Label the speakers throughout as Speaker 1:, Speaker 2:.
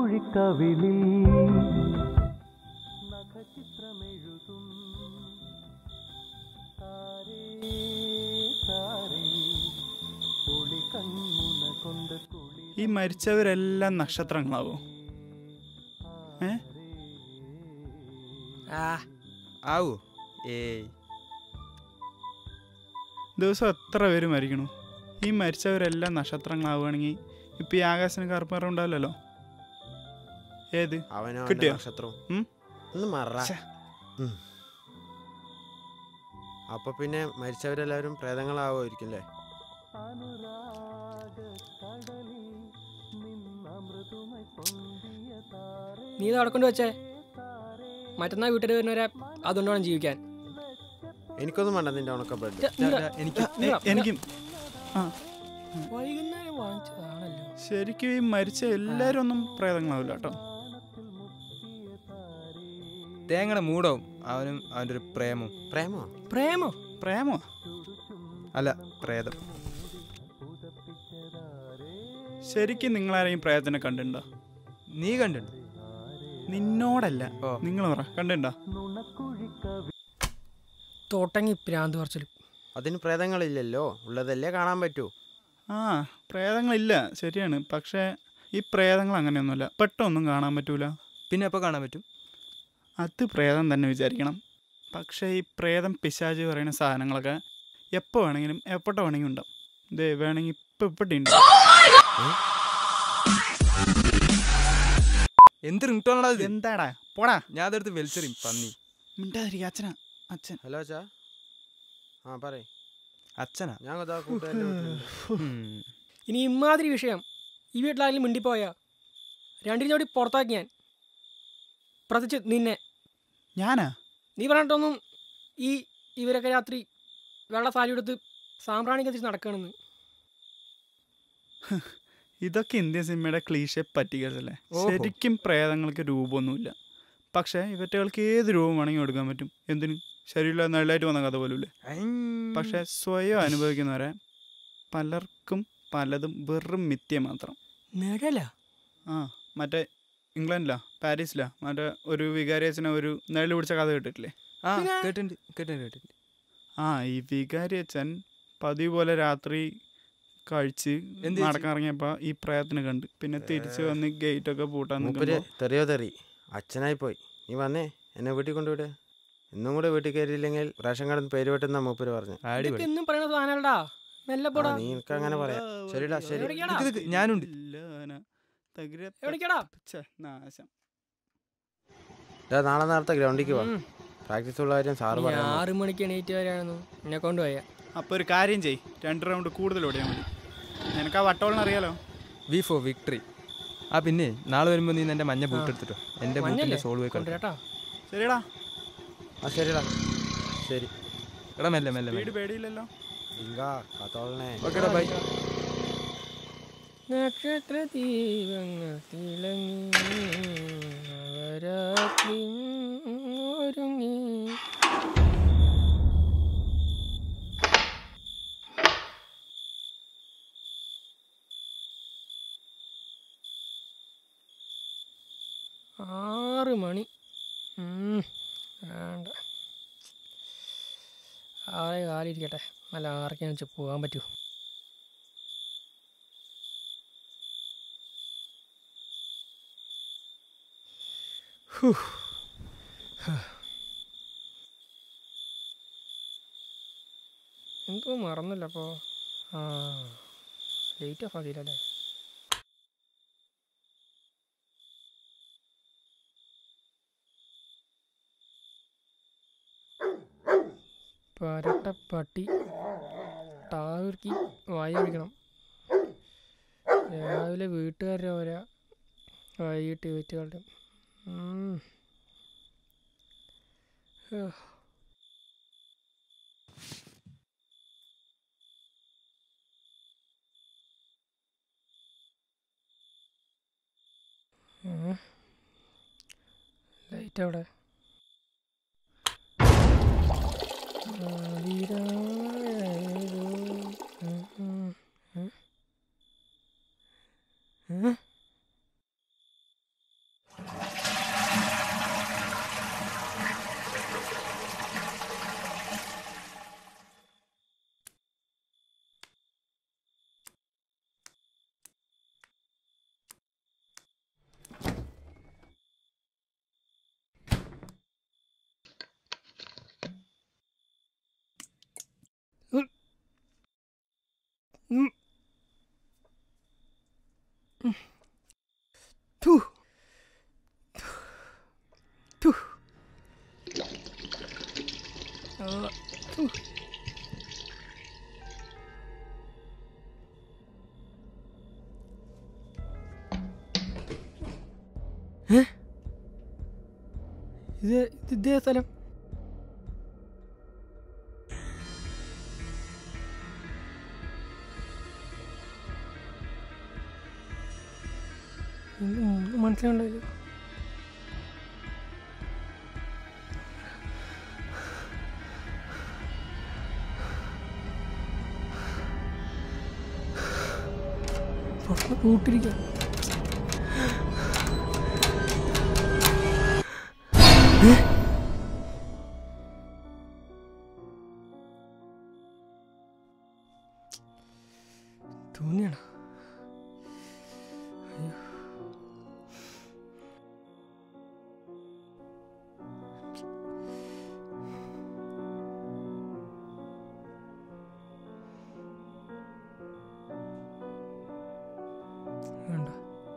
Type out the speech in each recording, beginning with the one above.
Speaker 1: നുണക്കുഴിക്കവിളിൽ നഖചിത്രമെഴുതും താരേ താരേ ഒളി കൺമുന കൊണ്ട് കുളി
Speaker 2: ഈ മരിച്ചവരെല്ലാം നക്ഷത്രങ്ങളാവോ ഏ
Speaker 3: ആ
Speaker 4: ആവോ ഏയ്
Speaker 2: ദിവസം എത്ര പേര് മരിക്കണു ഈ മരിച്ചവരെല്ലാം നക്ഷത്രങ്ങളാവുകയാണെങ്കിൽ ഇപ്പം ഈ ആകാശത്തിന് കറുപ്പറ ഉണ്ടാവില്ലല്ലോ ഏത്
Speaker 5: അവനോ
Speaker 2: കിട്ടിയോ?
Speaker 5: നക്ഷത്രവും
Speaker 2: ഉം?
Speaker 5: ഒന്ന് മറ
Speaker 2: ഛെ.
Speaker 5: ഉം. അപ്പൊ പിന്നെ മരിച്ചവരെല്ലാവരും പ്രേതങ്ങളാവുമായിരിക്കും അല്ലേ
Speaker 1: അനുരാഗക്കടലിൽ നിന്നമൃതുമായി പൊന്തിയ താരേ
Speaker 3: നീ ഇത് അവിടെ കൊണ്ട് വെച്ചേ മറ്റന്നാ വീട്ടിൽ വരുന്നവരെ അതുകൊണ്ട് വേണം ജീവിക്കാൻ
Speaker 5: എനിക്കൊന്നും വേണ്ട നിന്റെ ഉണക്ക ബ്രെഡ്
Speaker 3: ഇല്ല, ഇല്ല.
Speaker 4: എനിക്ക്
Speaker 3: ഇല്ല,
Speaker 2: എ- എനിക്കും ആ
Speaker 3: വൈകുന്നേരം വാങ്ങിച്ചതാണല്ലോ
Speaker 2: ശരിക്കും ഈ മരിച്ച എല്ലാവരും ഒന്നും പ്രേതങ്ങളാവില്ല കേട്ടോ
Speaker 4: തേങ്ങയുടെ മൂടവും അവനും അവൻ്റെ ഒരു പ്രേമവും
Speaker 5: പ്രേമോ
Speaker 3: പ്രേമോ
Speaker 2: പ്രേമോ
Speaker 4: അല്ല പ്രേതം
Speaker 2: ശരിക്കും നിങ്ങളാരെയും പ്രേതത്തിനെ കണ്ടിട്ടുണ്ടോ
Speaker 4: നീ കണ്ടിട്ടുണ്ട്
Speaker 2: നിന്നോടല്ല
Speaker 4: ഓ.
Speaker 2: നിങ്ങൾ പറ കണ്ടിട്ടുണ്ടോ
Speaker 3: തോട്ടങ്ങി പ്രാന്ത് പറച്ചിലും
Speaker 5: അതിന് പ്രേതങ്ങളില്ലല്ലോ ഉള്ളതല്ലേ കാണാൻ പറ്റൂ
Speaker 2: ആ പ്രേതങ്ങളില്ല ശരിയാണ് പക്ഷേ ഈ പ്രേതങ്ങൾ അങ്ങനെയൊന്നുമില്ല പെട്ടൊന്നും കാണാൻ പറ്റൂല
Speaker 4: പിന്നെ എപ്പോൾ കാണാൻ പറ്റും
Speaker 2: അത് പ്രേതം തന്നെ വിചാരിക്കണം പക്ഷേ ഈ പ്രേതം പിശാച് പറയുന്ന സാധനങ്ങളൊക്കെ എപ്പോൾ വേണമെങ്കിലും എപ്പോട്ടോ വേണമെങ്കിലും ഉണ്ടാവും ഇതേ വേണമെങ്കിൽ ഇപ്പം ഇപ്പട്ടുണ്ട്
Speaker 4: എന്ത് റിങ്ടോണാടാ ഇത്
Speaker 2: എന്താടാ പോടാ
Speaker 4: ഞാൻ അതെടുത്ത് വലിച്ചെറിയും പന്നി
Speaker 2: മിണ്ടാതിരിക്കുക അച്ഛനാ അച്ഛൻ
Speaker 5: ഹലോ അച്ഛാ ആ പറയ്
Speaker 4: അച്ഛനാ
Speaker 5: ഞാൻ അതാ കൂട്ടുകാരുടെ വീട്ടിലുണ്ട്.
Speaker 4: ഉം.
Speaker 3: ഇനി ഇമാതിരി വിഷയം ഈ വീട്ടിലാരെങ്കിലും മിണ്ടിപ്പോയാ രണ്ടിനും കൂടി പുറത്താക്കി ഞാൻ പ്രത്യേകിച്ച് നിന്നെ
Speaker 2: ഞാനാ
Speaker 3: നീ പറഞ്ഞിട്ടൊന്നും ഈ ഇവരൊക്കെ രാത്രി വെള്ള സാരി എടുത്ത് സാമ്പ്രാണി കത്തിച്ച് നടക്കണമെന്ന്
Speaker 2: ഇതൊക്കെ ഇന്ത്യൻ സിനിമയുടെ ക്ലീശ പറ്റിക്കല്ലേ
Speaker 4: ഓഹോ.
Speaker 2: ശരിക്കും പ്രേതങ്ങൾക്ക് രൂപമൊന്നുമില്ല പക്ഷേ ഇവറ്റകൾക്ക് ഏത് രൂപം വേണമെങ്കിൽ എടുക്കാൻ പറ്റും എന്തിനും ശരീരം നല്ലതായിട്ട് വന്ന കഥ പോലുമില്ലേ
Speaker 4: ഐം.
Speaker 2: പക്ഷെ സ്വയം അനുഭവിക്കുന്നവരെ പലർക്കും പലതും വെറും മിഥ്യ മാത്രം
Speaker 3: നിഴല
Speaker 2: ആ മറ്റേ ഇംഗ്ലണ്ടിലാ പാരീസിലാ മറ്റേ ഒരു വികാരിയച്ഛനെ ഒരു നിഴൽ പിടിച്ച കഥ കേട്ടിട്ടില്ലേ
Speaker 4: ആ കേട്ടിട്ടുണ്ട് കേട്ടിട്ടുണ്ട് കേട്ടിട്ടുണ്ട്
Speaker 2: ആ ഈ വികാരിയച്ഛൻ പതിവ് പോലെ രാത്രി കഴിച്ച്
Speaker 4: എന്ത്
Speaker 2: നടക്കാൻ ഇറങ്ങിയപ്പോൾ ഈ പ്രയത്നം കണ്ട് പിന്നെ തിരിച്ച് വന്ന് ഗേറ്റ് ഒക്കെ പൂട്ടാൻ
Speaker 5: മൂപ്പര്
Speaker 2: നിൽക്കുമ്പോൾ
Speaker 5: തെറിയോ തെറി അച്ഛനായി പോയി നീ വന്നേ എന്നെ വീട്ടിൽ കൊണ്ടുവിട് ഇന്നും കൂടെ വീട്ടിൽ കയറിയില്ലെങ്കിൽ റേഷൻ കടന്ന് പേര് വെട്ടുന്ന മൂപ്പര് പറഞ്ഞു
Speaker 3: ഇതൊക്കെ
Speaker 4: അടിപൊളി
Speaker 3: എന്നും പറയുന്ന സാധനമല്ലടാ മെല്ലെ പോടാ
Speaker 5: നീ എനിക്ക് അങ്ങനെ പറയാം ശരിടാ ശരി
Speaker 3: എവിടേക്കാടാ?
Speaker 4: നിക്ക് നിക്ക്, ഞാനുണ്ട്
Speaker 3: എവിടേക്കാടാ
Speaker 2: നാശം
Speaker 5: ഇതാ നാളെ നേരത്തെ ഗ്രൗണ്ടിലേക്ക് പോവാം
Speaker 3: ഉം.
Speaker 5: പ്രാക്ടീസ് ഉള്ള കാര്യം സാറ്
Speaker 3: നീ
Speaker 5: പറയാം
Speaker 3: ആറ് മണിക്ക് എണീറ്റ് വരായിരുന്നു എന്നെ കൊണ്ടുപോയ
Speaker 2: അപ്പോൾ ഒരു കാര്യം ചെയ് രണ്ട് റൗണ്ട് കൂടുതൽ ഓടിയാൽ മതി നിനക്ക് ആ വട്ടോളിന് അറിയാലോ
Speaker 4: വി ഫോർ വിക്ടറി ആ പിന്നെ നാളെ വരുമ്പോൾ നീ എൻ്റെ മഞ്ഞ ബൂട്ട് എടുത്തിട്ടോ എൻ്റെ
Speaker 3: മഞ്ഞല്ലേ
Speaker 4: ബൂട്ടിൻ്റെ സോൾ പോയി കളിക്കാം
Speaker 3: കൊണ്ടുവരാട്ടാ
Speaker 2: ശരിടാ
Speaker 5: ആ ശരിടാ ശരി
Speaker 4: എടാ മെല്ലെ മെല്ലെ
Speaker 2: വീട്
Speaker 4: മെല്ലെ
Speaker 2: പേടിയില്ലല്ലോ
Speaker 5: ഇങ്കാ കാത്തോളനെ
Speaker 4: ഓക്കെടാ ബൈ
Speaker 3: നക്ഷത്ര ദീപങ്ങൾ തിളങ്ങി നവരാത്രി ഒരുങ്ങി ആറ് മണി ഉം, വേണ്ട ആറേ കാലിരിക്കട്ടെ നല്ല ആറൊക്കെയാണെന്ന് വെച്ചാൽ പോകാൻ പറ്റൂ എന്തോ മറന്നില്ല അപ്പോൾ ആ ലേറ്റ് ഓഫ് ആക്കിയില്ലല്ലേ പരട്ടപ്പട്ടി ടാവിർക്കി വായ പിടിക്കണം രാവിലെ വീട്ടുകാരുടെ ഓരാ വൈകിട്ട് വീട്ടുകാരുടെ ഉം. ഹ്. ഉം. ലൈറ്റ് അവിടെ ആതിരായേതോ. ഉം, ഉം, ഉം. ഉം. ഥു. ഥു. ആ, ഥു. ഏ? ഇത് ഇത് ഇതേ സ്ഥലം ഇത് മുമ്പ് മനസ്സിലുണ്ടായില്ല പുറത്ത് കൂട്ടിരിക്കാം തോന്നിയാണ് വേണ്ട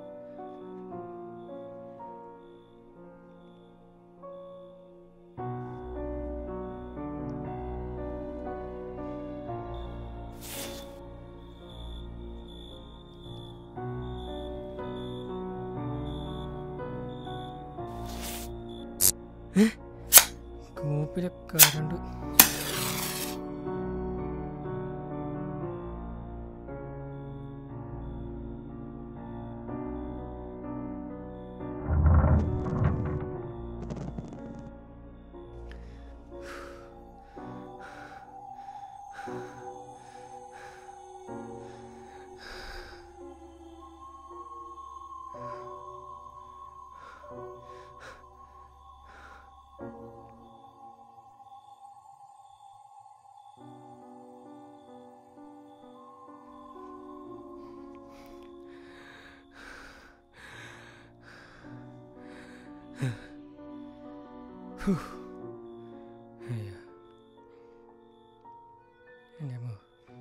Speaker 3: കോപ്പിലെ കരണ്ട് അയ്യോ എൻ്റെ അമ്മ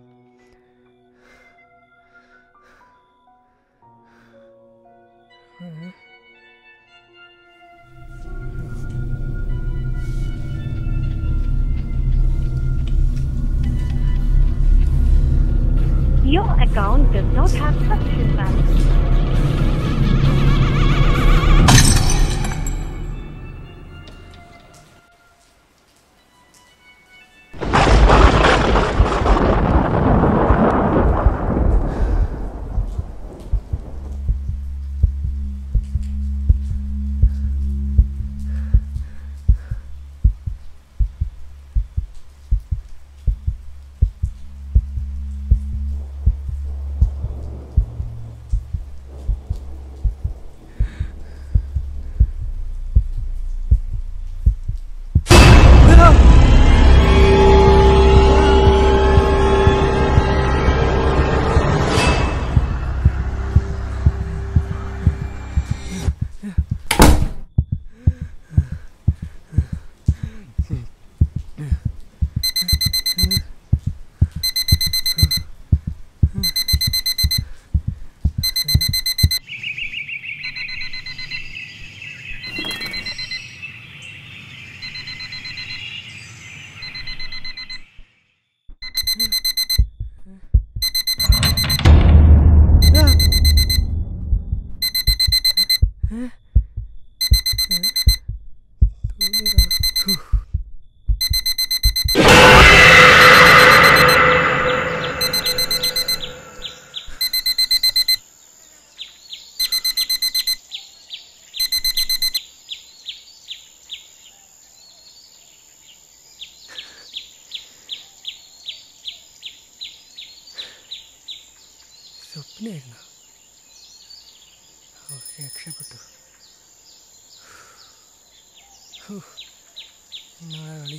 Speaker 6: Your account does not have sufficient balance. സ്വപ്നമായിരുന്നു ഓ രക്ഷപ്പെട്ടു ഹൂ, എന്നാ കളി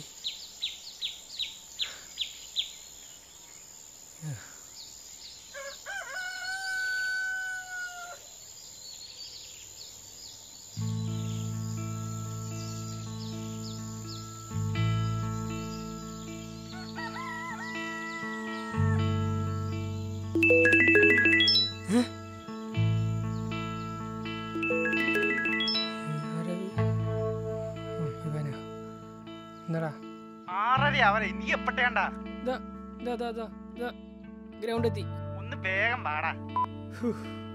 Speaker 2: എപ്പട്ടേണ്ടാ
Speaker 3: ഇതാ ഇതാ ഇതാ ഇതാ ഗ്രൗണ്ട് എത്തി
Speaker 2: ഒന്ന് വേഗം പാടാ
Speaker 3: ഹൂ.